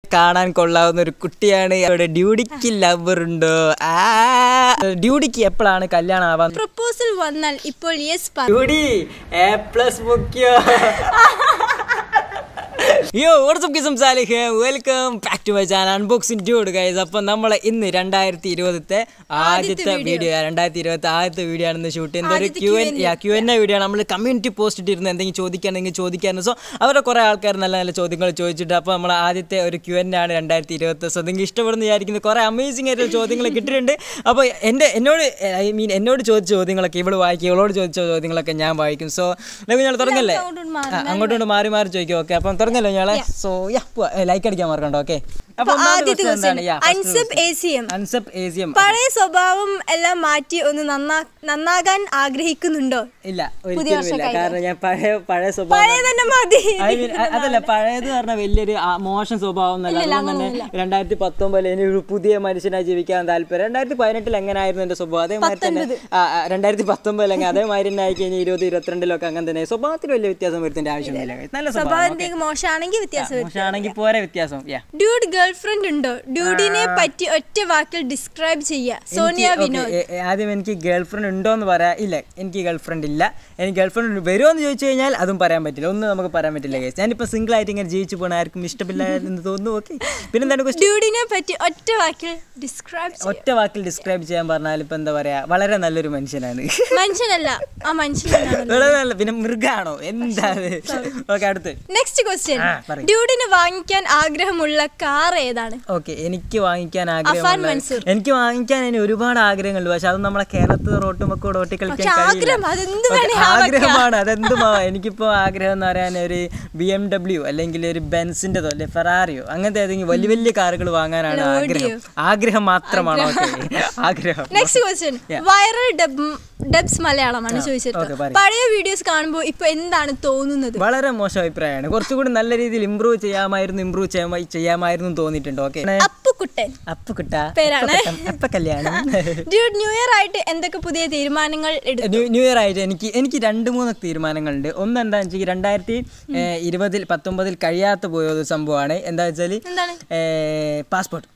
കാണാൻ കൊള്ളാവുന്ന ഒരു കുട്ടിയാണ് അവിടെ ഡ്യൂഡിക്ക് ലവർ ഉണ്ടോ ആ ഡ്യൂഡിക്ക് എപ്പോഴാണ് കല്യാണം ആവാൻ പ്രപ്പോസൽ വന്നാൽ ഇപ്പോൾ യെസ് പറ ഡ്യൂഡി എ പ്ലസ് മുഖ്യോ യോ വാട്സപ്പ് കിസം Salih welcome back to my channel unboxing dude guys അപ്പം നമ്മൾ ഇന്ന് രണ്ടായിരത്തി ഇരുപത്തെ ആദ്യത്തെ വീഡിയോ രണ്ടായിരത്തി ഇരുപത്തി ആദ്യത്തെ വീഡിയോ ആണ് ഇന്ന് ഷൂട്ട് ചെയ്യുന്നത് ഒരു Q N Q N A video ആണ് നമ്മൾ കമ്മ്യൂണിറ്റി പോസ്റ്റ് ഇട്ടിരുന്നത് എന്തെങ്കിലും ചോദിക്കുകയാണെങ്കിൽ ചോദിക്കാനും സോ അവരുടെ കുറേ ആൾക്കാർ നല്ല നല്ല ചോദ്യങ്ങൾ ചോദിച്ചിട്ട് അപ്പോൾ നമ്മൾ ആദ്യത്തെ ഒരു ക്യു എൻ ആണ് രണ്ടായിരത്തി ഇരുപത്തി സോ നിങ്ങൾക്ക് ഇഷ്ടപ്പെടുന്ന വിചാരിക്കുന്നത് കുറേ അമേസിംഗ് ആയിട്ടുള്ള ചോദ്യങ്ങൾ കിട്ടിയിട്ടുണ്ട് അപ്പോൾ എൻ്റെ എന്നോട് ഐ മീൻ എന്നോട് ചോദിച്ച ചോദ്യങ്ങളൊക്കെ ഇവള് വായിക്കും ഇവളോട് ചോദിച്ച ചോദ്യങ്ങളൊക്കെ ഞാൻ വായിക്കും സോ ഞാൻ തുടങ്ങല്ലേ ആ, അങ്ങോട്ടും മാറി മാറി ചോദിക്കും ഓക്കെ അപ്പം തുടങ്ങല്ലോ ഞങ്ങളെ സോ യാ ലൈക്ക് അടിക്കാൻ മറക്കണ്ടോ ഓക്കെ അപ്പൊ ആദ്യത്തെ ക്വസ്റ്റ്യൻ അൻസബ് എ സി എം അൻസപ്പ് എ സി എം പഴയ സ്വഭാവം എല്ലാം മാറ്റി ഒന്ന് നന്നാ നന്നാകാൻ ആഗ്രഹിക്കുന്നുണ്ടോ ഇല്ല ഒരിക്കലും ഇല്ല കാരണം ഞാൻ പഴയ പഴയ സ്വഭാവം പഴയ തന്നെ മതി I mean, അ- അതല്ല പഴയത് പറഞ്ഞാൽ വലിയൊരു ആ, മോശം സ്വഭാവം എന്നല്ല അതുകൊണ്ട് തന്നെ രണ്ടായിരത്തി പത്തൊമ്പതിൽ ഇനി ഒരു പുതിയ മനുഷ്യനായി ജീവിക്കാൻ താല്പര്യം രണ്ടായിരത്തി പതിനെട്ടിൽ എങ്ങനെയായിരുന്നു എന്റെ സ്വഭാവം അതേമാതിരി തന്നെ ആ, ആ, രണ്ടായിരത്തി പത്തൊമ്പതിൽ അങ്ങനെ അതേമാതിരി തന്നെ ആയി കഴിഞ്ഞാൽ ഇരുപത് ഇരുപത്തിരണ്ടിലൊക്കെ അങ്ങനെ തന്നെ സ്വഭാവത്തിൽ വലിയ വ്യത്യാസം വരുത്തേണ്ട ആവശ്യമില്ല നല്ല സ്വഭാവം സ്വഭാവം എന്തെങ്കിലും മോശമാണെങ്കിൽ വ്യത്യാസം വരും മോശമാണെങ്കിൽ പോരെ വ്യത്യാസം യാ ഡ്യൂഡ് ഗേൾഫ്രണ്ട് ഉണ്ടോ ഡ്യൂഡിനെ പറ്റി ഒറ്റ വാക്കിൽ ഡിസ്ക്രൈബ് ചെയ്യാ സോനിയ എനിക്ക് വിനോദ് okay, എ- എ- ആദ്യം എനിക്ക് ഗേൾ ഫ്രണ്ട് ഉണ്ടോ എന്ന് പറയാം ഇല്ല എനിക്ക് ഗേൾ ഫ്രണ്ട് ഇല്ല എനിക്ക് ഗേൾ ഫ്രണ്ട് വരുമോ എന്ന് ചോദിച്ചു കഴിഞ്ഞാൽ അതും പറയാൻ പറ്റില്ല ഒന്നും നമുക്ക് പറയാൻ പറ്റില്ല കേസ് ഞാനിപ്പോൾ സിംഗിൾ ആയിട്ട് ഇങ്ങനെ ജീവിച്ചു പോകണ ആർക്കും ഇഷ്ടമില്ല എന്ന് തോന്നുന്നു ഓക്കെ പിന്നെ എന്താണ് ക്വസ്റ്റ്യൻ ഡ്യൂഡിനെ പറ്റി ഒറ്റ വാക്കിൽ ഡിസ്ക്രൈബ് ഒറ്റ വാക്കിൽ ഡിസ്ക്രൈബ് ചെയ്യാൻ പറഞ്ഞാൽ ഇപ്പം എന്താ പറയാ വളരെ നല്ലൊരു മനുഷ്യനാണ് മനുഷ്യനല്ല ആ മനുഷ്യനാണ് വളരെ നല്ല പിന്നെ മൃഗാണോ എന്താണ് ഓക്കെ അടുത്ത് നെക്സ്റ്റ് ക്വസ്റ്റ്യൻ ആ, പറയ്. ഡ്യൂഡിന് വാങ്ങിക്കാൻ ആഗ്രഹമുള്ള കാർ ഏതാണ് ഓക്കെ എനിക്ക് വാങ്ങിക്കാൻ അഫാൻ ആഗ്രഹമുള്ള മൻസൂർ. എനിക്ക് വാങ്ങിക്കാൻ അതിന് ഒരുപാട് ആഗ്രഹങ്ങളുണ്ട് പക്ഷെ അത് നമ്മളെ കേരളത്തിൽ റോട്ടുമൊക്കെ കൂടെ ഓട്ടി കളിക്കാൻ പക്ഷെ കഴിയില്ല ആഗ്രഹം അതെന്ത് ഓക്കേ, വേണേ ആവാം. ആഗ്രഹമാണ് അതെന്തുമാവാം എനിക്കിപ്പോ ആഗ്രഹം എന്ന് പറയാൻ ഒരു ബി എം ഡബ്ല്യു അല്ലെങ്കിൽ ഒരു ബെൻസിൻ്റെതോ അല്ലെ ഫെറാറിയോ അങ്ങനത്തെ ഏതെങ്കിലും വലിയ വലിയ കാറുകൾ വാങ്ങാനാണ് ആഗ്രഹം ആഗ്രഹം മാത്രമാണ് ഓക്കെ ആഗ്രഹം നെക്സ്റ്റ് ക്വസ്റ്റ്യൻ വൈറൽ ഡബ്സ് മലയാളമാണ് ചോദിച്ചത് okay, പറയ്. പഴയ വീഡിയോസ് കാണുമ്പോൾ ഇപ്പൊ എന്താണ് തോന്നുന്നത് വളരെ മോശം അഭിപ്രായമാണ് കുറച്ചുകൂടി നല്ല രീതിയിൽ ഇമ്പ്രൂവ് ചെയ്യാമായിരുന്നു ഇമ്പ്രൂവ് ചെയ്യാമായിരുന്നു എന്ന് തോന്നിയിട്ടുണ്ട് ഓക്കെ അപ്പുക്കുട്ടൻ അപ്പൊ കിട്ടാ പേരാണ്. അപ്പൊ കല്യാണം ഡ്യൂഡ് ന്യൂ ഇയർ ആയിട്ട് എന്തൊക്കെ പുതിയ തീരുമാനങ്ങൾ എടുത്തു ന്യൂ ന്യൂ ഇയർ ആയിട്ട് എനിക്ക് എനിക്ക് രണ്ട് മൂന്ന് തീരുമാനങ്ങളുണ്ട് ഒന്ന് എന്താണെന്ന് വെച്ചാൽ രണ്ടായിരത്തി ഇരുപതിൽ പത്തൊമ്പതിൽ കഴിയാത്ത പോയ ഒരു സംഭവമാണ് എന്താ വെച്ചാൽ എന്താണ് പാസ്പോർട്ട്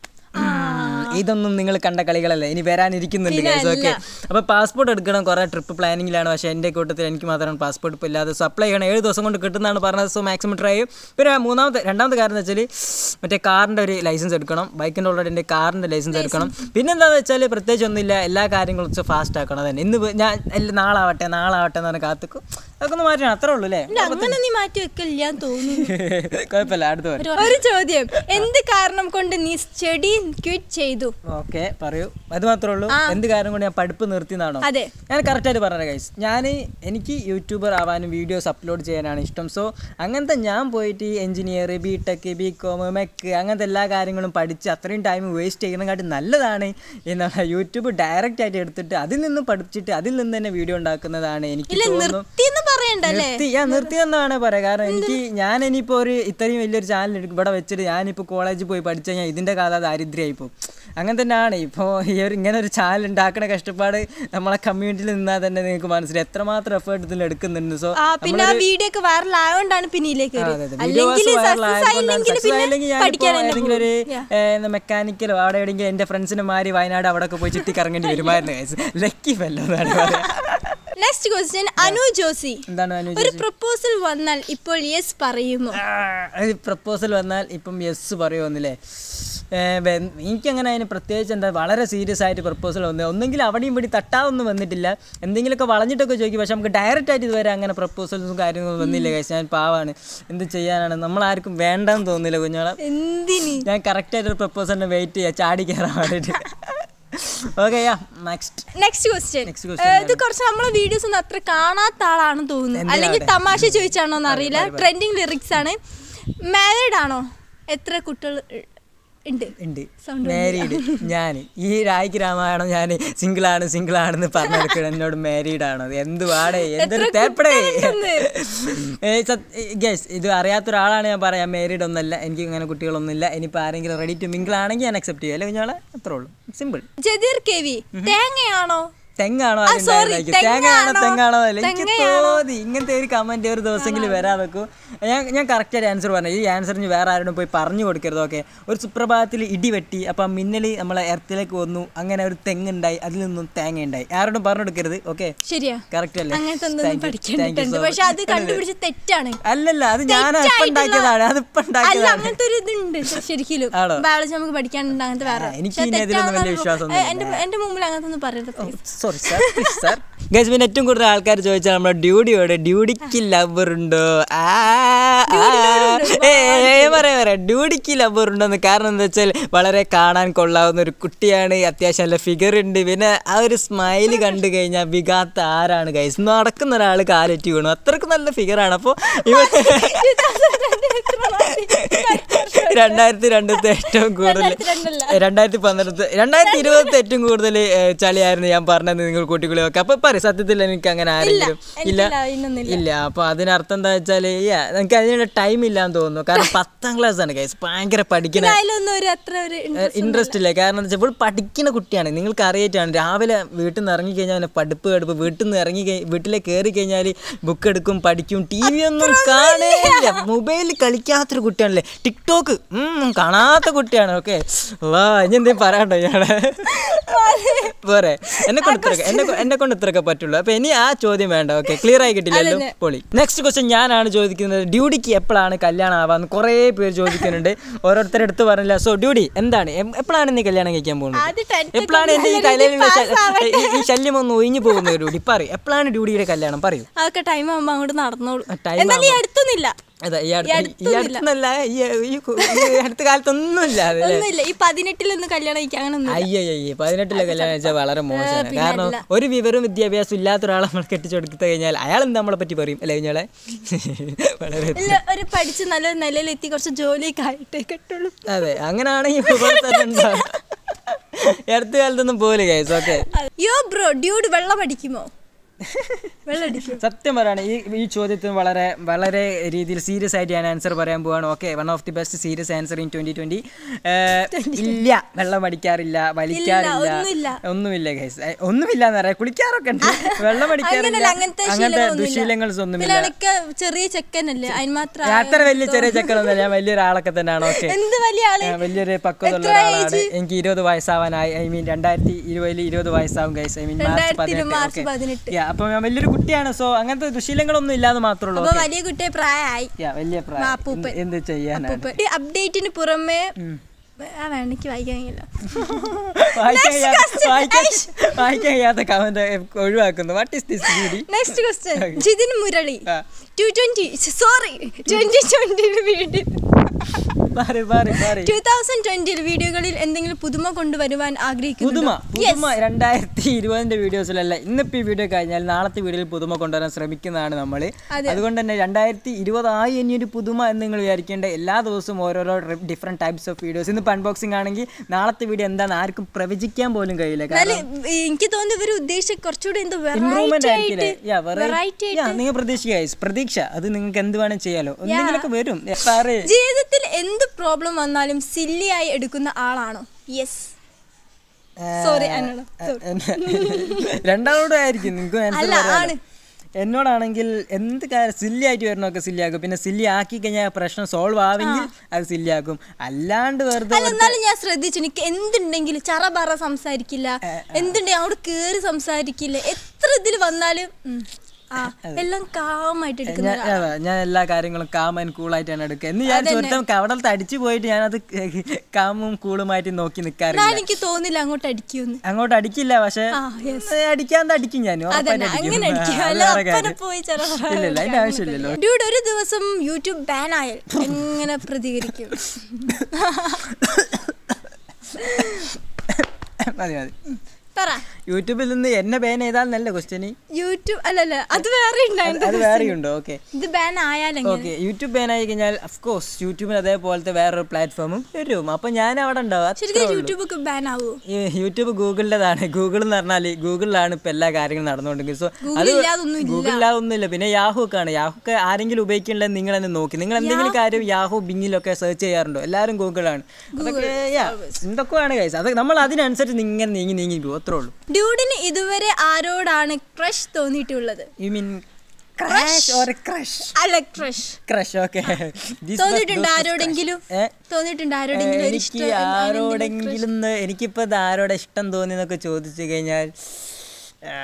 ഇതൊന്നും നിങ്ങൾ കണ്ട കളികളല്ല ഇനി വരാനിരിക്കുന്നുണ്ട് ഗൈസ് ഓക്കെ അപ്പോൾ പാസ്പോർട്ട് എടുക്കണം കുറേ ട്രിപ്പ് പ്ലാനിങ്ങിലാണ് പക്ഷേ എൻ്റെ കൂട്ടത്തിൽ എനിക്ക് മാത്രമാണ് പാസ്പോർട്ട് ഇപ്പോൾ ഇല്ലാതെ സോ അപ്ലൈ ചെയ്യണം ഏഴ് ദിവസം കൊണ്ട് കിട്ടുന്നതാണ് പറഞ്ഞത് സോ മാക്സിമം ട്രൈ ചെയ്യും പിന്നെ മൂന്നാമത്തെ രണ്ടാമത്തെ കാര്യം എന്ന് വെച്ചാൽ മറ്റേ കാറിൻ്റെ ഒരു ലൈസൻസ് എടുക്കണം ബൈക്കിൻ്റെ ഓൾറെഡി എൻ്റെ കാറിൻ്റെ ലൈസൻസ് എടുക്കണം പിന്നെ എന്താണെന്ന് വെച്ചാൽ പ്രത്യേകിച്ച് ഒന്നുമില്ല എല്ലാ കാര്യങ്ങളും കുറച്ച് ഫാസ്റ്റ് ആക്കണം തന്നെ ഇന്ന് ഇപ്പൊ ഞാൻ എല്ലാം നാളാവട്ടെ നാളാവട്ടെ എന്ന് പറഞ്ഞ് കാത്തുക്കും അതൊക്കെ ഒന്ന് മാറ്റണം അത്രേ ഉള്ളൂ അല്ലേ ഇല്ല, അങ്ങനെ നീ മാറ്റി വെക്കില്ല തോന്നുന്നു കുഴപ്പമില്ല അടുത്ത പറയും ഒരു ചോദ്യം എന്ത് കാരണം കൊണ്ട് നീ സ്റ്റഡി ക്വിറ്റ് ചെയ്തു ഓക്കെ പറയൂ അത് മാത്രമേ ഉള്ളൂ എന്ത് കാര്യം കൊണ്ട് ഞാൻ പഠിപ്പ് നിർത്തിയെന്നാണോ അതെ ഞാൻ കറക്റ്റായിട്ട് പറഞ്ഞ ഗൈസ് ഞാൻ എനിക്ക് യൂട്യൂബർ ആവാനും വീഡിയോസ് അപ്ലോഡ് ചെയ്യാനാണ് ഇഷ്ടം സോ അങ്ങനത്തെ ഞാൻ പോയിട്ട് engineer B tech B com mech അങ്ങനത്തെ എല്ലാ കാര്യങ്ങളും പഠിച്ച് അത്രയും ടൈം വേസ്റ്റ് ചെയ്യുന്നതിനെക്കാട്ടി നല്ലതാണ് എന്താണ് യൂട്യൂബ് ഡയറക്റ്റ് ആയിട്ട് എടുത്തിട്ട് അതിൽ നിന്ന് പഠിച്ചിട്ട് അതിൽ നിന്ന് തന്നെ വീഡിയോ ഉണ്ടാക്കുന്നതാണ് എനിക്ക് തോന്നുന്നു നിർത്തിന്ന് പറയണ്ടല്ലേ നിർത്തി ഞാൻ നിർത്തി എന്നാണ് പറയാം കാരണം എനിക്ക് ഞാൻ ഇനിയിപ്പോൾ ഒരു ഇത്രയും വലിയൊരു ചാനൽ ഇവിടെ വെച്ചിട്ട് ഞാനിപ്പോൾ കോളേജിൽ പോയി പഠിച്ചു കഴിഞ്ഞാൽ ഇതിൻ്റെ കഥ ദാരിദ്ര്യമായി പോകും അങ്ങനെ തന്നെയാണ് ഇപ്പോൾ ഈ ഒരു ഇങ്ങനെ ഒരു ചാനൽ ഉണ്ടാക്കുന്ന കഷ്ടപ്പാട് നമ്മളെ കമ്മ്യൂണിറ്റിയിൽ നിന്നാൽ തന്നെ നിങ്ങൾക്ക് മനസ്സിലായി എത്രമാത്രം എഫേർട്ട് ഇതിൽ എടുക്കുന്നുണ്ട് സോ ആ പിന്നെ ആ വീഡിയോ ഒക്കെ വൈറൽ ആയതുകൊണ്ടാണ് പിന്നെ ഇതിലേക്ക് കയറിയത്. അല്ലെങ്കിൽ സക്സസ് ആയില്ലെങ്കിൽ പിന്നെ പഠിക്കാൻ തന്നെ ഏതെങ്കിലും ഒരു പോകും. മെക്കാനിക്കലോ അവിടെ എവിടെയെങ്കിലും എൻ്റെ ഫ്രണ്ട്സിനെ മാറി വയനാട് അവിടെ ഒക്കെ പോയി ചുറ്റി കറങ്ങേണ്ടി വരുമായിരുന്നു ലക്കി ഫെല്ലോ എന്നാണ് പറയാ നെക്സ്റ്റ് ക്വസ്റ്റ്യൻ അനു ജോസി എന്താണ് അനു ഒരു പ്രപ്പോസൽ വന്നാൽ ഇപ്പോൾ യെസ് പറയുമോ പ്രപ്പോസൽ വന്നാൽ ഇപ്പം യെസ് പറയുമെന്നില്ലേ എനിക്കങ്ങനെ അതിന് പ്രത്യേകിച്ച് എന്താ വളരെ സീരിയസ് ആയിട്ട് പ്രപ്പോസൽ വന്നത് ഒന്നെങ്കിൽ അവിടെയും ഇവിടെ തട്ടാവൊന്നും വന്നിട്ടില്ല എന്തെങ്കിലുമൊക്കെ വളഞ്ഞിട്ടൊക്കെ ചോദിക്കും പക്ഷെ നമുക്ക് ഡയറക്റ്റ് ആയിട്ട് ഇതുവരെ അങ്ങനെ പ്രപ്പോസൽസും കാര്യങ്ങളും വന്നില്ല കഴിച്ച് ഞാൻ പാവാണ് എന്ത് ചെയ്യാനാണ് നമ്മളാർക്കും വേണ്ടെന്ന് തോന്നുന്നില്ല കുഞ്ഞോളെ എന്തിനി ഞാൻ കറക്റ്റായിട്ട് പ്രപ്പോസലിന് വെയിറ്റ് ചെയ്യാം ചാടി കയറാൻ വേണ്ടിയിട്ട് okay ya next next question Next question ഇത് കുറച്ച് നമ്മളെ വീഡിയോസ് ഒന്നും അത്ര കാണാത്ത ആളാണെന്ന് തോന്നുന്നു അല്ലെങ്കിൽ തമാശ ചോദിച്ചാണോ എന്ന് അറിയില്ല ട്രെൻഡിങ് ലിറിക്സ് ആണ് മാരീഡ് ആണോ എത്ര കുട്ടികൾ ഉണ്ട് ഉണ്ട് Sound മാരീഡ് ഞാൻ ഈ രായ്ക്ക് രാമായണം ഞാൻ സിംഗിളാണ് സിംഗിളാണെന്ന് പറഞ്ഞെടുക്കണം എന്നോട് മാരീഡ് ആണോ എന്ത് പാടേ എന്തൊരു തേപ്പടേ ഗസ് ഇത് അറിയാത്ത ഒരാളാണ് ഞാൻ പറയാം മാരീഡ് ഒന്നല്ല എനിക്ക് അങ്ങനെ കുട്ടികളൊന്നുമില്ല ഇനിയിപ്പോൾ ആരെങ്കിലും റെഡി ടു മിങ്കിൾ ആണെങ്കിൽ ഞാൻ അക്സെപ്റ്റ് ചെയ്യും അല്ലെങ്കിൽ കുഞ്ഞാളെ അത്രേ ഉള്ളൂ സിമ്പിൾ ജദീർ കെ വി തേങ്ങയാണോ തെങ്ങാണോ sorry, അതിണ്ടായിരുന്നായിരിക്കും തേങ്ങയാണോ തെങ്ങാണോ? തെങ്ങാണോ അല്ല എനിക്ക് തെങ്ങയാണോ? തോന്നി ഇങ്ങനത്തെ ഒരു കമന്റ് ഒരു ദിവസമെങ്കിലും വരാൻ നോക്കൂ ഞാൻ ഞാൻ കറക്റ്റ് ആയിട്ട് ആൻസർ പറഞ്ഞു ഈ ആൻസറിന് വേറെ ആരോടും പോയി പറഞ്ഞു കൊടുക്കരുത് ഓക്കെ ഒരു സുപ്രഭാതത്തിൽ ഇടി വെട്ടി അപ്പം മിന്നൽ നമ്മളെ എർത്തിലേക്ക് വന്നു അങ്ങനെ ഒരു തെങ്ങുണ്ടായി അതിൽ നിന്നും തേങ്ങ ഉണ്ടായി ആരോടും പറഞ്ഞു കൊടുക്കരുത് ഓക്കെ ശരിയാ കറക്റ്റ് അല്ലേ അങ്ങനത്തെ Thank ഒന്നും you, thank you പഠിക്കേണ്ടിട്ടുണ്ട് so പക്ഷെ much. അത് കണ്ടുപിടിച്ച് തെറ്റാണ് അല്ലല്ല അത് ഞാൻ ഇപ്പം തെറ്റായിട്ടുള്ള- ഉണ്ടാക്കിയതാണ് അതിപ്പം അല്ല ഉണ്ടാക്കിയതാണ് അങ്ങനത്തെ ഒരു ഇതുണ്ട് ശരിക്കും ആണോ? ബയോളജി നമുക്ക് പഠിക്കാനുണ്ട് അങ്ങനത്തെ വേറെ ആ, എനിക്ക് പക്ഷെ ഇനി അതിലൊന്നും തെറ്റാണെന്ന് വലിയ പറയുമ്പോ- വിശ്വാസമൊന്നുമില്ല. ഏ, എന്റെ എന്റെ മുമ്പിൽ അങ്ങനത്തെ ഒന്നും പറയരുത് please. Sorry sir please sir guys പിന്നെ ഏറ്റവും കൂടുതൽ ആൾക്കാർ ചോദിച്ചാൽ നമ്മുടെ ഡ്യൂഡിയോട് ഡ്യൂഡിക്ക് ലവർ ഉണ്ടോ ആ ആ. ഏ, ഏ, പറയാം പറയാം ഡ്യൂഡിക്ക് ലവർ ഉണ്ടോന്ന് കാരണം എന്താ വെച്ചാൽ വളരെ കാണാൻ കൊള്ളാവുന്ന ഒരു കുട്ടിയാണ് അത്യാവശ്യം നല്ല ഫിഗർ ഉണ്ട് പിന്നെ ആ ഒരു സ്മൈൽ കണ്ടു കഴിഞ്ഞാൽ വികാത്ത ആരാണ് ഗൈസ് നടക്കുന്ന ഒരാൾ കാലെറ്റി വീണു അത്രക്ക് നല്ല ഫിഗറാണ് അപ്പോൾ രണ്ടായിരത്തി രണ്ടത്തെ ഏറ്റവും കൂടുതൽ രണ്ടായിരത്തി രണ്ടല്ല. രണ്ടായിരത്തി പന്ത്രണ്ട് രണ്ടായിരത്തി ഇരുപത്തി ഏറ്റവും കൂടുതൽ ചളിയായിരുന്നു ഞാൻ പറഞ്ഞത് നിങ്ങൾ കൂട്ടിക്കുളി ഒക്കെ അപ്പൊ പറയും സത്യത്തിൽ എനിക്ക് അങ്ങനെ ആരെങ്കിലും ഇല്ല എനിക്കില്ല, ഇന്നൊന്നുമില്ല. ഇല്ല അപ്പൊ അതിനർത്ഥം എന്താ വെച്ചാൽ എനിക്ക് അതിനുള്ള ടൈം ഇല്ലാന്ന് തോന്നുന്നു കാരണം പത്താം ക്ലാസ് ആണ് കൈസ് ഭയങ്കര പഠിക്കുന്ന അതിലൊന്നും ഒരു അത്ര ഒരു interest ഇൻട്രസ്റ്റ് ഇല്ല കാരണം എന്താ വെച്ചാൽ ഇപ്പോൾ പഠിക്കുന്ന കുട്ടിയാണ് നിങ്ങൾക്ക് അറിയിട്ടാണ് രാവിലെ വീട്ടിൽ നിന്ന് ഇറങ്ങി കഴിഞ്ഞാൽ പിന്നെ പഠിപ്പ് കടുപ്പ് വീട്ടിൽ നിന്ന് ഇറങ്ങി കഴി- വീട്ടിലേക്ക് കയറി കഴിഞ്ഞാൽ ബുക്ക് എടുക്കും പഠിക്കും ടി വി ഒന്നും കാണേയില്ല മൊബൈലിൽ കളിക്കാത്തൊരു കുട്ടിയാണല്ലേ ടിക്ടോക്ക് ഉം, കാണാത്ത കുട്ടിയാണ് ഓക്കെ വാ ഇനി എന്തേലും പറയാണ്ടോ ഇയാളെ പോരെ എന്നെ കൊണ്ട് ഇത്രയൊക്കെ എന്നെ കൊ- എന്നെ കൊണ്ട് ഇത്രയൊക്കെ പറ്റുള്ളൂ അപ്പൊ ഇനി ആ ചോദ്യം വേണ്ട ഓക്കെ ക്ലിയർ ആയി കിട്ടില്ലല്ലോ പൊളി നെക്സ്റ്റ് ക്വസ്റ്റ്യൻ ഞാനാണ് ചോദിക്കുന്നത് ഡ്യൂഡിക്ക് എപ്പോഴാണ് കല്യാണം ആവാന്ന് കുറേ പേര് ചോദിക്കുന്നുണ്ട് ഓരോരുത്തരുടെ അടുത്ത് പറഞ്ഞില്ല സോ ഡ്യൂഡി എന്താണ് എം- എപ്പോഴാണ് നീ കല്യാണം കഴിക്കാൻ പോകുന്നത് അത് tenth എപ്പോഴാണ് എന്റെ ഈ ഒക്കെ തലയിൽ നല്ല pass ഈ- ഈ ശല്യം ഒന്ന് ഒഴിഞ്ഞു പോകുന്നത് ഡ്യൂഡി പറയും എപ്പോഴാണ് ഡ്യൂഡിയുടെ കല്യാണം പറയൂ അതൊക്കെ ടൈം ആകുമ്പോ അങ്ങോട്ട് നടന്നോളൂ time എന്നാലും ഈ അടുത്തൊന്നുമില്ല അതെ ഈ അടുത്ത് ഈ അടുത്തൊന്നല്ല ഈ ഈ കു- ഈ അടുത്ത കാലത്തൊന്നുമില്ല അതല്ലേ ഒന്നുമില്ല ഈ പതിനെട്ടിലൊന്നും കല്യാണം കഴിക്കാൻ അങ്ങനെ ഒന്നും അയ്യയ്യ പതിനെട്ടിലെ കല്യാണം വെച്ചാൽ വളരെ മോശമാണ് കാരണം ഒരു വിവരവും വിദ്യാഭ്യാസം ഇല്ലാത്ത ഒരാളെ നമ്മൾ കെട്ടിച്ചു കൊടുത്തു കഴിഞ്ഞാൽ അയാൾ എന്താ നമ്മളെ പറ്റി പറയും അല്ലേ കുഞ്ഞാളെ വളരെ ഇല്ല ഒരു പഠിച്ച് നല്ല നിലയിലെത്തി കുറച്ച് ജോലിയൊക്കെ ആയിട്ടേ കെട്ടുള്ളൂ അതെ അങ്ങനെയാണെങ്കിൽ ഇവിടെ തന്നെ ഉണ്ടാവും. ഈ അടുത്ത കാലത്തൊന്നും പോലെ guys okay yo bro dude വെള്ളം അടിക്കുമോ വെള്ളം അടിക്കും സത്യം പറയാണ് ഈ ഈ ചോദ്യത്തിന് വളരെ വളരെ രീതിയിൽ സീരിയസ് ആയിട്ട് ഞാൻ ആൻസർ പറയാൻ പോവാണ് okay one of the best serious answer in twenty twenty ഇല്ല വെള്ളം അടിക്കാറില്ല വലിക്കാറില്ല ഒന്നുമില്ല. ഒന്നുമില്ല ഗൈസ് ഒന്നുമില്ല എന്ന് പറയാം കുളിക്കാറൊക്കെ ഉണ്ട് വെള്ളം അടിക്കാറില്ല അങ്ങനെയല്ല അങ്ങനത്തെ അങ്ങനത്തെ ശീലങ്ങളൊന്നുമില്ല. ദുശീലങ്ങൾ ഒന്നുമില്ല പിന്നെ എനിക്ക് ചെറിയ ചെക്കനല്ലേ അതിന് മാത്രം ഞാൻ അത്ര വലിയ ചെറിയ ചക്കറൊന്നുമില്ല ഞാൻ വലിയൊരാളൊക്കെ തന്നെയാണ് ഓക്കെ എന്ത് വലിയ ആള് വലിയൊരു പക്വതയുള്ള ഒരാളാണ് എനിക്ക് ഇരുപത് വയസ്സാവാനായി ഐ മീൻ രണ്ടായിരത്തി ഇരുപതിൽ ഇരുപത് വയസ്സാവും ഗൈസ് ഐ മീൻ മാർച്ച് രണ്ടായിരത്തി പതിനെട്ട് മാർച്ച് ഓക്കെ പതിനെട്ട് അപ്പൊ ഞാൻ വലിയൊരു കുട്ടിയാണ് സോ അങ്ങനത്തെ ദുശീലങ്ങളൊന്നും ഇല്ലാന്ന് മാത്രമേ ഉള്ളൂ അപ്പൊ വലിയ കുട്ടിയെ പ്രായമായി Yeah, വലിയ പ്രായം അപ്പൂപ്പൻ. എന്ത്- എന്ത് ചെയ്യാനാണ് ഈ അപ്ഡേറ്റിന് പുറമെ ആ വേണ്ട എനിക്ക് വായിക്കാൻ കഴിയില്ല വായിക്കാൻ Next കഴിയാത്ത- question. വായിക്കാൻ- വായിക്കാൻ കഴിയാത്ത കമന്റ് ഒഴിവാക്കുന്നു what is this beauty next question Jithin Murali ആ. ടു ട്വന്റി സോറി ട്വന്റി ട്വന്റിയിൽ വീഡിയോ മാറി മാറി മാറി ടൂ തൗസൻഡ് ട്വന്റിയിൽ വീഡിയോകളിൽ എന്തെങ്കിലും പുതുമ കൊണ്ടുവരുവാൻ പുതുമ ആഗ്രഹിക്കുന്നു പുതുമ രണ്ടായിരത്തി ഇരുപതിന്റെ വീഡിയോസിലല്ല ഇന്നിപ്പോ ഈ വീഡിയോ കഴിഞ്ഞാൽ നാളത്തെ വീഡിയോയിൽ പുതുമ കൊണ്ടുവരാൻ ശ്രമിക്കുന്നതാണ് നമ്മൾ അതുകൊണ്ട് തന്നെ രണ്ടായിരത്തി ഇരുപതായി ഇനി ഒരു പുതുമ എന്ന് നിങ്ങൾ വിചാരിക്കേണ്ട എല്ലാ ദിവസവും ഓരോരോ ഡിഫറെന്റ് ടൈപ്സ് ഓഫ് വീഡിയോസ് ഇന്നിപ്പോൾ അൺബോക്സിംഗ് ആണെങ്കിൽ നാളത്തെ വീഡിയോ എന്താണെന്ന് ആർക്കും പ്രവചിക്കാൻ പോലും കഴിയില്ല കാരണം എനിക്ക് തോന്നുന്നു ഇവർ ഉദ്ദേശിച്ച കുറച്ചുകൂടി എന്തോ ഇമ്പ്രൂവ്മെന്റ് വെറൈറ്റി ആയിരിക്കില്ലേ ആയിട്ട് Yeah, variety- വെറൈറ്റി Yeah, നിങ്ങൾ പ്രതീക്ഷിക്കുക guys. പ്രതീക്ഷ അത് നിങ്ങൾക്ക് എന്ത് വേണം ചെയ്യാലോ എന്തെങ്കിലുമൊക്കെ വരും സാറേ ജീവിതത്തിൽ എന്ത് പ്രോബ്ലം വന്നാലും സില്ലിയായി എടുക്കുന്ന ആളാണോ യെസ് സോറി എന്നോട് രണ്ടാളോടും ആയിരിക്കും നിങ്ങൾക്ക് അല്ല, ആണ്. എന്നോടാണെങ്കിൽ എന്ത് കാര്യം സില്ലി ആയിട്ട് വരണമൊക്കെ സില്ലി ആക്കും പിന്നെ സില്ലി ആക്കി കഴിഞ്ഞാൽ പ്രശ്നം സോൾവ് ആവെങ്കിൽ അത് സില്ലി ആക്കും അല്ലാണ്ട് വെറുതെ അല്ല എന്നാലും ഞാൻ ശ്രദ്ധിച്ചു എനിക്ക് എന്തുണ്ടെങ്കിലും ചറ പറ സംസാരിക്കില്ല എന്തുണ്ടെങ്കിൽ അങ്ങോട്ട് കേറി സംസാരിക്കില്ല എത്ര ഇതിൽ വന്നാലും ഉം, ആ എല്ലാം കാമായിട്ട് എടുക്കുന്ന ഞാൻ അതാ, ഞാൻ എല്ലാ കാര്യങ്ങളും കാം ആൻഡ് കൂളായിട്ടാണ് എടുക്കുക എന്ന് ഞാൻ ഒരുത്തം കവടലത്ത് അടിച്ചു പോയിട്ട് ഞാനത് കാമും കൂളുമായിട്ട് നോക്കി നിൽക്കാറില്ല ഞാൻ എനിക്ക് തോന്നില്ല അങ്ങോട്ട് അടിക്കുമെന്ന് അങ്ങോട്ട് അടിക്കില്ല പക്ഷെ ആ, yes. അടിക്കാണ്ട് അടിക്കും ഞാൻ ഉറപ്പായിട്ട് അതന്നെ അടിക്കും. അങ്ങനെ അടിക്കും ആ, അത് അല്ല വേറെ അപ്പനെ കാര്യം. പോയി ചറ പറ ഇല്ല ഇല്ല അതിന്റെ ആവശ്യമില്ലല്ലോ ഡ്യൂഡ് ഒരു ദിവസം യൂട്യൂബ് ബാൻ ആയാൽ എങ്ങനെ പ്രതികരിക്കും മതി മതി പറ യൂട്യൂബിൽ നിന്ന് എന്നെ ബാൻ ചെയ്താൽ നല്ല ക്വസ്റ്റ്യൻ യൂട്യൂബ് അല്ലല്ല അത് വേറെ ഉണ്ടായിരുന്നു അത് വേറെയുണ്ടോ ഓക്കെ ഇത് ബാൻ ആയാലെങ്ങനെ ഓക്കെ യൂട്യൂബ് ബാൻ ആയി കഴിഞ്ഞാൽ അഫ്കോഴ്സ് യൂട്യൂബിന് അതേപോലത്തെ വേറൊരു പ്ലാറ്റ്ഫോമും വരും അപ്പൊ ഞാൻ അവിടെ ഉണ്ടാവും അത്രേ ശരിക്കും ഉള്ളൂ. യൂട്യൂബ് ഒക്കെ ബാൻ ആവുമോ ഈ യൂട്യൂബ് ഗൂഗിളിൻ്റെതാണ് ഗൂഗിൾ എന്ന് പറഞ്ഞാൽ ഗൂഗിളിലാണ് ഇപ്പൊ എല്ലാ കാര്യങ്ങളും നടന്നുകൊണ്ടിരിക്കുന്നത് സോ അത് ഇല്ലാതൊന്നും ഇല്ല. ഗൂഗിൾ ഇല്ലാതൊന്നുമില്ല പിന്നെ യാഹു ഒക്കെ ആണ് യാഹു ഒക്കെ ആരെങ്കിലും ഉപയോഗിക്കണില്ലെന്ന് നിങ്ങൾ തന്നെ നോക്കി നിങ്ങൾ എന്തെങ്കിലും കാര്യം യാഹു ബിങ്ങിലൊക്കെ സെർച്ച് ചെയ്യാറുണ്ടോ എല്ലാവരും ഗൂഗിളാണ് അതൊക്കെ yeah, എന്തൊക്കെയാണ് കൈസ് അത് നമ്മൾ അതിനനുസരിച്ച് ഇങ്ങനെ നീങ്ങി നീങ്ങി പോകും അത്രേ ഉള്ളൂ ഡ്യൂഡിന് ഇതുവരെ ആരോടാണ് ക്രഷ് തോന്നിയിട്ടുള്ളത് you mean crash or crush അല്ല ക്രഷ് ക്രഷ് ഓക്കെ തോന്നിയിട്ടുണ്ട് ആരോടെങ്കിലും ഏ? തോന്നിയിട്ടുണ്ട് ആരോടെങ്കിലും ഒരു എനിക്ക് ഇഷ്ടം ആരോടെങ്കിലും എനിക്കിപ്പോ ഇത് ആരോടെ ഇഷ്ടം തോന്നിയെന്നൊക്കെ ചോദിച്ചു കഴിഞ്ഞാൽ ആ,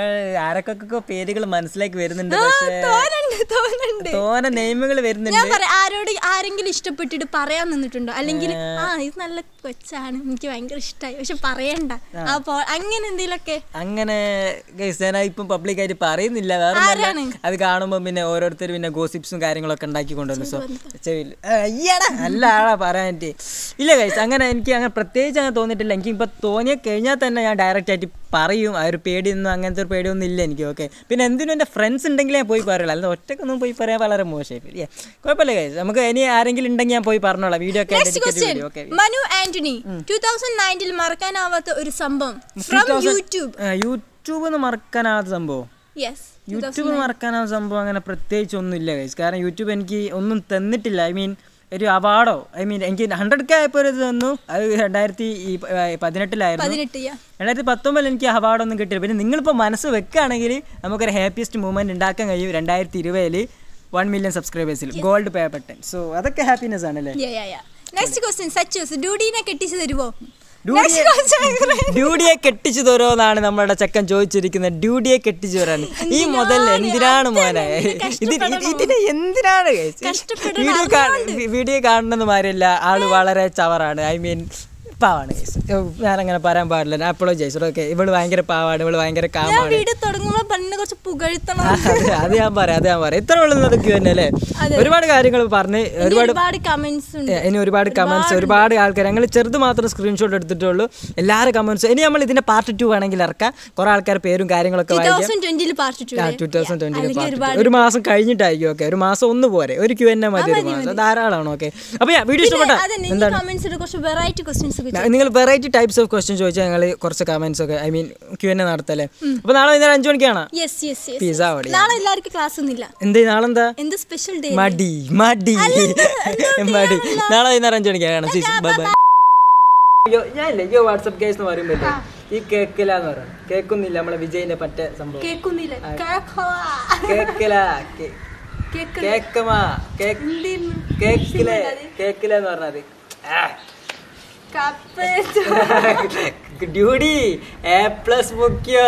ആരൊക്കെ പേരുകൾ മനസ്സിലാക്കി വരുന്നുണ്ട് പക്ഷേ തോന്നുന്നുണ്ട് തോന്നുന്നുണ്ട് തോനെ നെയിമുകൾ വരുന്നുണ്ട് ഞാൻ പറയാം ആരോട് ആരെങ്കിലും ഇഷ്ടപ്പെട്ടിട്ട് പറയാൻ നിന്നിട്ടുണ്ടോ അല്ലെങ്കിൽ ആ ഇത് നല്ല കൊച്ചാണ് എനിക്ക് ഭയങ്കര ഇഷ്ടമായി പക്ഷെ പറയണ്ട അപ്പോ അങ്ങനെ എന്തെങ്കിലുമൊക്കെ അങ്ങനെ ഗൈസ് ഞാൻ ഇപ്പം പബ്ലിക് ആയിട്ട് പറയുന്നില്ല വേറെ ഒന്നുമല്ല. ആരാണ്? അത് കാണുമ്പോൾ പിന്നെ ഓരോരുത്തർ പിന്നെ ഗോസിപ്സും കാര്യങ്ങളൊക്കെ ഉണ്ടാക്കി കൊണ്ടുവന്നു സോ ചെവിയിൽ അയ്യടാ അല്ല ആളാ പറയാനായിട്ട് ഇല്ല ഗൈസ് അങ്ങനെ എനിക്ക് അങ്ങനെ പ്രത്യേകിച്ച് അങ്ങനെ തോന്നിയിട്ടില്ല എനിക്ക് ഇപ്പം തോന്നിയ കഴിഞ്ഞാൽ തന്നെ ഞാൻ ഡയറക്റ്റ് ആയിട്ട് പറയും ആ ഒരു പേടിയൊന്നും അങ്ങനത്തെ ഒരു പേടിയൊന്നും ഇല്ല എനിക്ക് ഓക്കെ പിന്നെ എന്തിനും എൻ്റെ ഫ്രണ്ട്സ് ഉണ്ടെങ്കിൽ ഞാൻ പോയി പറയുള്ളൂ അല്ലാതെ ഒറ്റക്കൊന്നും പോയി പറയാൻ വളരെ മോശമായി പോയി. Yeah. കുഴപ്പമില്ല ഗൈസ് നമുക്ക് ഇനി ആരെങ്കിലും ഉണ്ടെങ്കിൽ ഞാൻ പോയി പറഞ്ഞോളാം വീഡിയോ ഒക്കെ next dedicate question video okay Manu Antony two thousand നയൻറ്റിൽ മറക്കാനാവാത്ത ഒരു സംഭവം ഫ്രം യൂട്യൂബ് യൂട്യൂബ് എന്ന് മറക്കാനാവാത്ത സംഭവം യെസ് യൂട്യൂബ് മറക്കാനാവുന്ന സംഭവം അങ്ങനെ പ്രത്യേകിച്ച് ഒന്നുമില്ല ഗൈസ് കാരണം യൂട്യൂബ് എനിക്ക് ഒന്നും തന്നിട്ടില്ല ഐ മീൻ ഒരു അവാർഡോ ഐ മീൻ എനിക്ക് ഹൺഡ്രഡ് കെ ആയപ്പോൾ ഒരു ഇത് തന്നു അത് രണ്ടായിരത്തി ഈ പ- ഏ, പതിനെട്ടിലായിരുന്നു പതിനെട്ട് yeah. രണ്ടായിരത്തി പത്തൊമ്പതിൽ എനിക്ക് അവാർഡൊന്നും കിട്ടിയില്ല പിന്നെ നിങ്ങളിപ്പോൾ മനസ്സ് വെക്കുകയാണെങ്കിൽ നമുക്കൊരു ഹാപ്പിയസ്റ്റ് മൂമെൻറ്റ് ഉണ്ടാക്കാൻ കഴിയും രണ്ടായിരത്തി ഇരുപതിൽ വൺ മില്യൺ സബ്സ്ക്രൈബേഴ്സിൽ ഗോൾഡ് പേ ബട്ടൺ സോ അതൊക്കെ ഹാപ്പിനെസ് ആണല്ലേ Yeah, yeah, yeah. Next question സച്ചൂസ് ഡ്യൂഡീനെ കെട്ടിച്ചു തരുമോ ഡ്യൂഡിയെ ഡ്യൂഡിയെ കെട്ടിച്ചു തരോന്നാണ് നമ്മുടെ ചെക്കൻ ചോദിച്ചിരിക്കുന്നത് ഡ്യൂഡിയെ കെട്ടിച്ചു തരാൻ ഈ മുതൽ എന്തിനാണ് മോനെ ഇത് ഇത് ഇതിന് എന്തിനാണ് കഷ്ടപ്പെടണം, വീഡിയോ വീഡിയോ കാണുന്നത് മാതിരിയല്ല ആള് വളരെ ചവറാണ് ഐ മീൻ പാവാണ് guys. ഞാൻ അങ്ങനെ പറയാൻ പാടില്ല ഞാൻ അപ്പോഴും ജയിച്ചു ഓക്കെ ഇവള് ഭയങ്കര പാവാണ് ഇവള് ഭയങ്കര ഞാൻ കാമാണ് വീഡിയോ തുടങ്ങുമ്പോൾ പെണ്ണിനെ കുറച്ച് പുകഴ്ത്തണം അത് അത് ഞാൻ പറയാം അത് ഞാൻ പറയാം ഇത്ര ഉള്ളത് ക്യൂ തന്നെ അല്ലേ ഒരുപാട് കാര്യങ്ങൾ പറഞ്ഞ് ഇനി ഒരുപാട് ഒരുപാട് കമന്റ്സ് ഉണ്ട് ഏ, ഇനി ഒരുപാട് കമന്റ്സ് ഒരുപാട് ആൾക്കാർ ഞങ്ങൾ ചെറുത് മാത്രം സ്ക്രീൻഷോട്ട് എടുത്തിട്ടുള്ളൂ എല്ലാവരും കമന്റ്സ് ഇനി നമ്മൾ ഇതിന്റെ പാർട്ട് ടു വേണമെങ്കിൽ ഇറക്കാം കുറെ ആൾക്കാർ പേരും കാര്യങ്ങളൊക്കെ ടൂ വായിക്കാം തൗസൻഡ് ട്വന്റിയിൽ part two two thousand twenty അല്ലെങ്കിൽ ഒരുപാട് ഒരു മാസം കഴിഞ്ഞിട്ടായിരിക്കും ഓക്കെ ഒരു മാസം ഒന്ന് പോരെ ഒരു ക്യൂ എന്നെ മതി ഒരു മാസം ധാരാളമാണ് ഓക്കെ അപ്പൊ വീഡിയോ ഇഷ്ടപ്പെട്ട അതെ നിങ്ങൾ കമന്റ്സ് കുറച്ച് വെറൈറ്റി ക്വസ്റ്റ്യൻസ് നിങ്ങൾ വെറൈറ്റി ടൈപ്സ് ഓഫ് ക്വസ്റ്റ്യൻ ചോദിച്ചാൽ ഞങ്ങൾ കുറച്ച് കമന്റ്സ് ഒക്കെ ഐ മീൻ ക്യൂ എന്നെ നടത്തല്ലേ അപ്പൊ നാളെ വൈകുന്നേരം അഞ്ചു മണിക്കാണ് യെസ് യെസ് യെസ് പിസ ഓടി നാളെ എല്ലാവർക്കും ക്ലാസ് ഒന്നുമില്ല എന്ത് നാളെന്താ എന്ത് സ്പെഷ്യൽ ഡേ മടി മടി മടി നാളെ വൈകുന്നേരം അഞ്ചു മണിക്കാണ് ബൈ ബൈ അയ്യോ ഞാനില്ല അയ്യോ വാട്സപ്പ് കേസ് എന്ന് പറയുമ്പോ ഈ കേക്കിലാന്ന് പറയാം കേക്കൊന്നുമില്ല നമ്മളെ വിജയിന്റെ മറ്റേ സംഭവം കേൾക്കുന്നില്ല കേക്കില കേ- കേക്കമാ കേക്ക് കേക്കിലെ കേക്കില എന്ന് പറഞ്ഞത് ആ. ഡ്യൂഡി എ പ്ലസ് മുഖ്യോ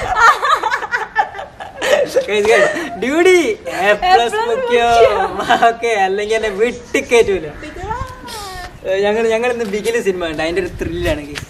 ഡ്യൂഡി എ പ്ലസ് മുഖ്യോ ഓക്കെ അല്ലെങ്കിൽ എന്നെ വിട്ട് കയറ്റൂല ഞങ്ങൾ ഞങ്ങൾ ഇന്ന് ബിഗില് സിനിമ ഉണ്ട് അതിന്റെ ഒരു ത്രില്ലാണ്